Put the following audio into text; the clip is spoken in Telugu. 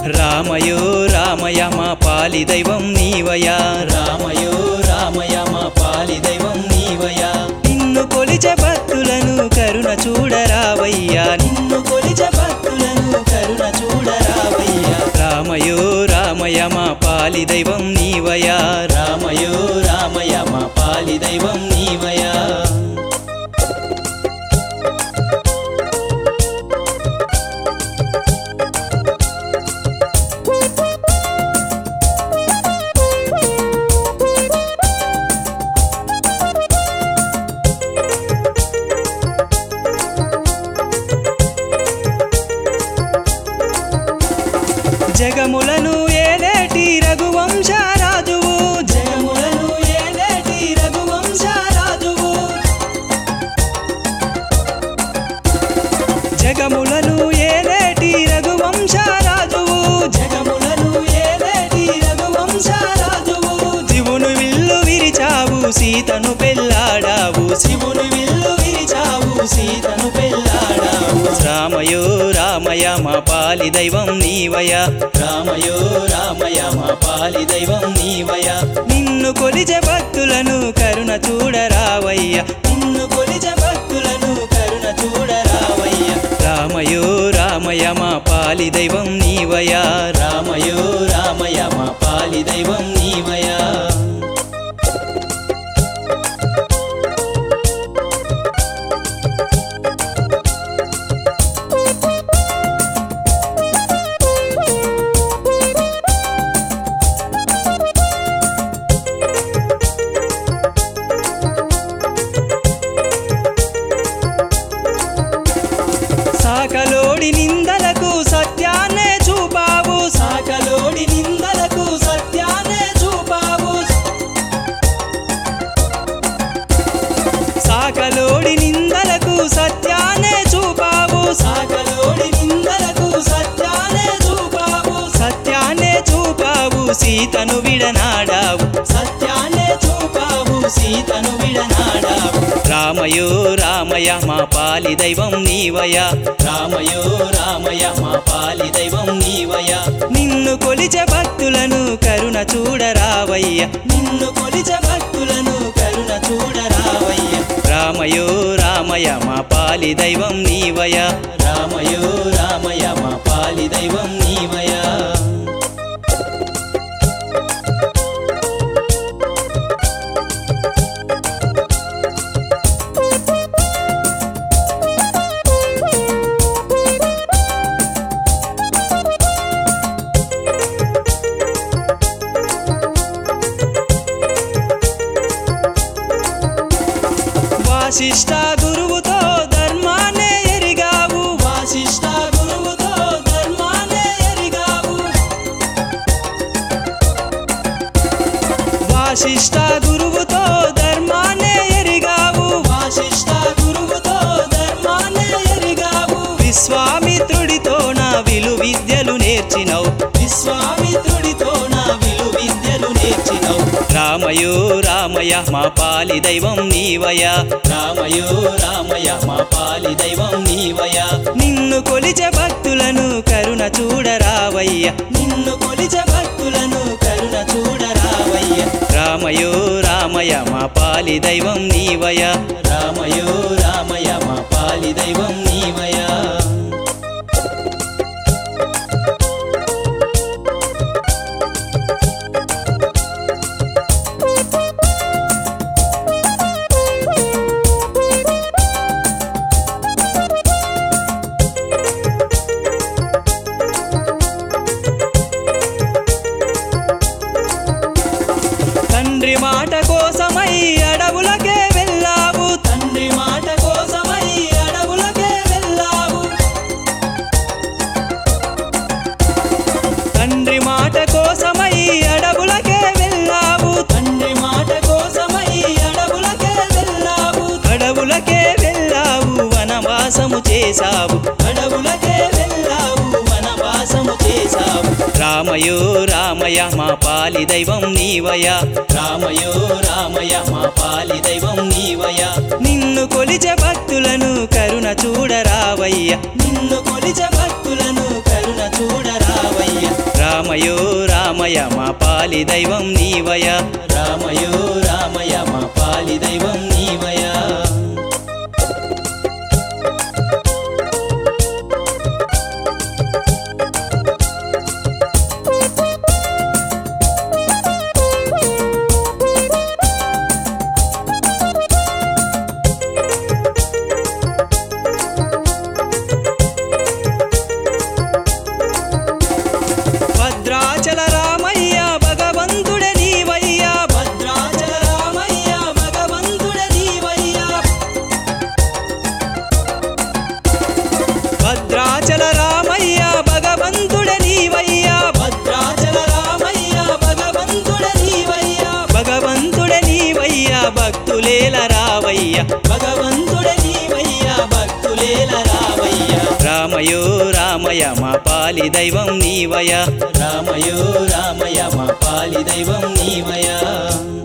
రామయో రామయ మా పాలి దైవం నీవయా రామయో రామయ మా పాలి దైవం నీవయా నిన్ను కొలిచే భక్తులను కరుణ చూడరావయ్యా నిన్ను కొలిచే భక్తులను కరుణ చూడరావయ్యా రామయో రామయ మా పాలి దైవం నీవయా రామయో రామయ మా పాలి దైవం నీవయా జగములను ఏలేటి రఘువంశరాజువు జగములను ఏలేటి రఘువంశరాజువు జగములను ఏలేటి రఘువంశరాజువు జగములను ఏలేటి రఘువంశరాజువు శివును విల్లు విరిచావు సీతను పెళ్ళాడావు శివును విల్లు విరిచావు సీతను పెళ్ళాడావు రామయో రామయ మా పాలి దైవం నీవయ రామయో రామయ మా పాలి దైవం నీవయ నిన్ను కొలిచే భక్తులను కరుణ చూడరావయ్య నిన్ను కొలిచే భక్తులను కరుణ చూడరావయ్య రామయో రామయ మా పాలి దైవం నీవయ రామయో రామయ మా పాలి దైవం నీవయా సాకలోడి నిందలకు సత్యాన్నే చూపావు సాకలోడి నిందలకు సత్యాన్నే చూపావు సాకలోడి నిందలకు సత్యాన్నే చూపావు సాకలోడి నిందలకు సత్యాన్నే చూపావు సత్యాన్నే చూపావు సీతను విడనాడావు సత్యాన్నే చూపావు సీతను విడనాడావు రామయో రామయ మా పాలి దైవం నీవయ రామయో రామయ మా పాలి దైవం నీవయ నిన్ను కొలిచే భక్తులను కరుణ చూడరావయ్య నిన్ను కొలిచే భక్తులను కరుణ చూడరావయ్య రామయో రామయ మా పాలి దైవం నీవయ రామయో రామయ మా పాలి దైవం నీవయా వాసిష్ఠ గురువుతో ధర్మాన్నే ఎరిగావు వాసిష్ఠ గురువుతో ధర్మాన్నే ఎరిగావు వాసిష్ఠ గురువుతో ధర్మాన్నే ఎరిగావు వాసిష్ఠ గురువుతో ధర్మాన్నే ఎరిగావు విశ్వామిత్రుడితో నా విలు విద్యలు నేర్చినవు విశ్వామిత్రుడితో నా విలు విద్యలు నేర్చినవు రామయో రామయ మా పాలి దైవం నీవయ రామయో రామయ మా పాలి దైవం నీవయ నిన్ను కొలిచే భక్తులను కరుణ చూడరావయ్య నిన్ను కొలిచే భక్తులను కరుణ చూడరావయ్య రామయో రామయ మా పాలి దైవం నీవయ రామయో రామయ మా పాలి దైవం నీవయా తండ్రి మాట కోసమై అడవులకే వెళ్ళావు తండ్రి మాట కోసమై అడవులకే వెళ్ళావు తండ్రి మాట కోసమై అడవులకే వెళ్ళావు తండ్రి మాట కోసమై అడవులకే వెళ్ళావు అడవులకే వెళ్ళావు వనవాసము చేశావు అడవులకే వెళ్ళావు వనవాసము చేశావు రామయో రామయ మా పాలి దైవం నీవయ రామయో రామయ మా పాలి దైవం నీవయ నిన్ను కొలిచే భక్తులను కరుణ చూడరావయ్య నిన్ను కొలిచే భక్తులను కరుణ చూడరావయ్య రామయ మా పాలి దైవం నీవయ రామయో రామయ మా పాలి దైవం నీవయ భద్రాచల రామయ్య భగవంతుడ నీవయ్య భద్రాచల రామయ్య భగవంతుడ నీవయ్య భద్రాచల రామయ్య భగవంతుడ నీవయ్య భద్రాచల రామయ్య భగవంతుడ నీవయ్య భగవంతుడ నీవయ్య భక్తులేల రావయ్య భగవంతుడ నీవయ్య భక్తులేల రావయ్య రామయో రామయ మా పాలి దైవం నీవయ రామయో రామయ మా పాలి దైవం నీవయ